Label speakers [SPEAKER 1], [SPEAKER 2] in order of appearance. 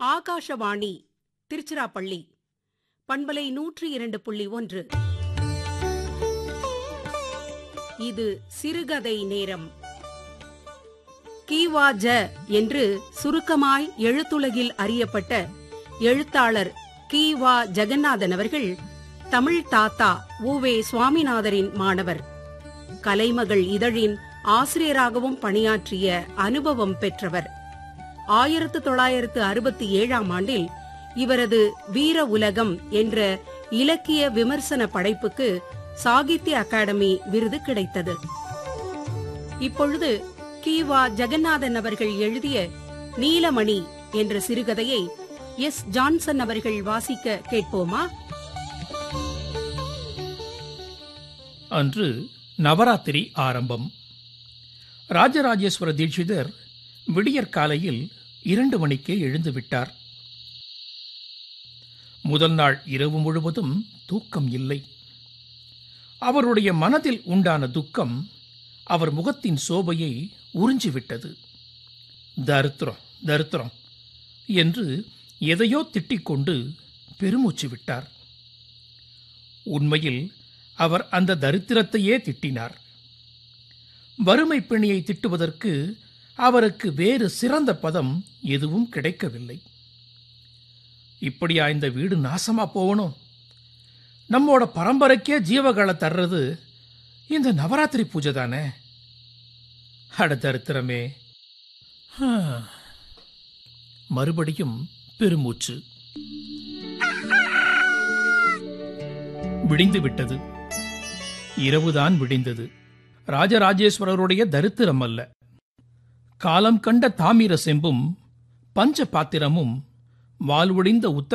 [SPEAKER 1] ஆகாஷவாணி திருச்சிராப்பள்ளி பண்பலை நூற்றி இரண்டு புள்ளி ஒன்று இது சிறுகதை நேரம் கீவாஜ என்று சுருக்கமாய் எழுத்துலகில் அறியப்பட்ட எழுத்தாளர் கி வா ஜெகநாதன் அவர்கள் தமிழ் தாத்தா உவே சுவாமிநாதரின் மாணவர் கலைமகள் இதழின் ஆசிரியராகவும் பணியாற்றிய அனுபவம் பெற்றவர் ஆயிரத்து தொள்ளாயிரத்து அறுபத்தி ஏழாம் ஆண்டில் இவரது வீர உலகம் என்ற இலக்கிய விமர்சன படைப்புக்கு சாகித்ய அகாடமி விருது கிடைத்தது இப்பொழுது கீவா ஜெகநாதன் அவர்கள் எழுதிய நீலமணி என்ற சிறுகதையை எஸ் ஜான்சன் அவர்கள் வாசிக்க கேட்போமா
[SPEAKER 2] அன்று நவராத்திரி ஆரம்பம் ராஜராஜேஸ்வர தீட்சிதர் விடியற்காலையில் இரண்டு மணிக்கே எழுந்து விட்டார் முதல் நாள் இரவு முழுவதும் தூக்கம் இல்லை அவருடைய மனதில் உண்டான துக்கம் அவர் முகத்தின் சோபையை உறிஞ்சிவிட்டது தரித்திரம் தரித்திரம் என்று எதையோ திட்டிக்கொண்டு பெருமூச்சு விட்டார் உண்மையில் அவர் அந்த தரித்திரத்தையே திட்டினார் வறுமை பிணியை திட்டுவதற்கு அவருக்கு வேறு சிறந்த பதம் எதுவும் கிடைக்கவில்லை இப்படியா இந்த வீடு நாசமா போகணும் நம்மோட பரம்பரைக்கே ஜீவகளை தர்றது இந்த நவராத்திரி பூஜை தானே அட தரித்திரமே ஹா. மறுபடியும் பெருமூச்சு விடிந்து விட்டது இரவுதான் விடிந்தது ராஜராஜேஸ்வரருடைய தரித்திரம் அல்ல காலம் கண்ட தாமிர செம்பும் பஞ்ச பாத்திரமும் வாழ்வொடிந்த உத்தர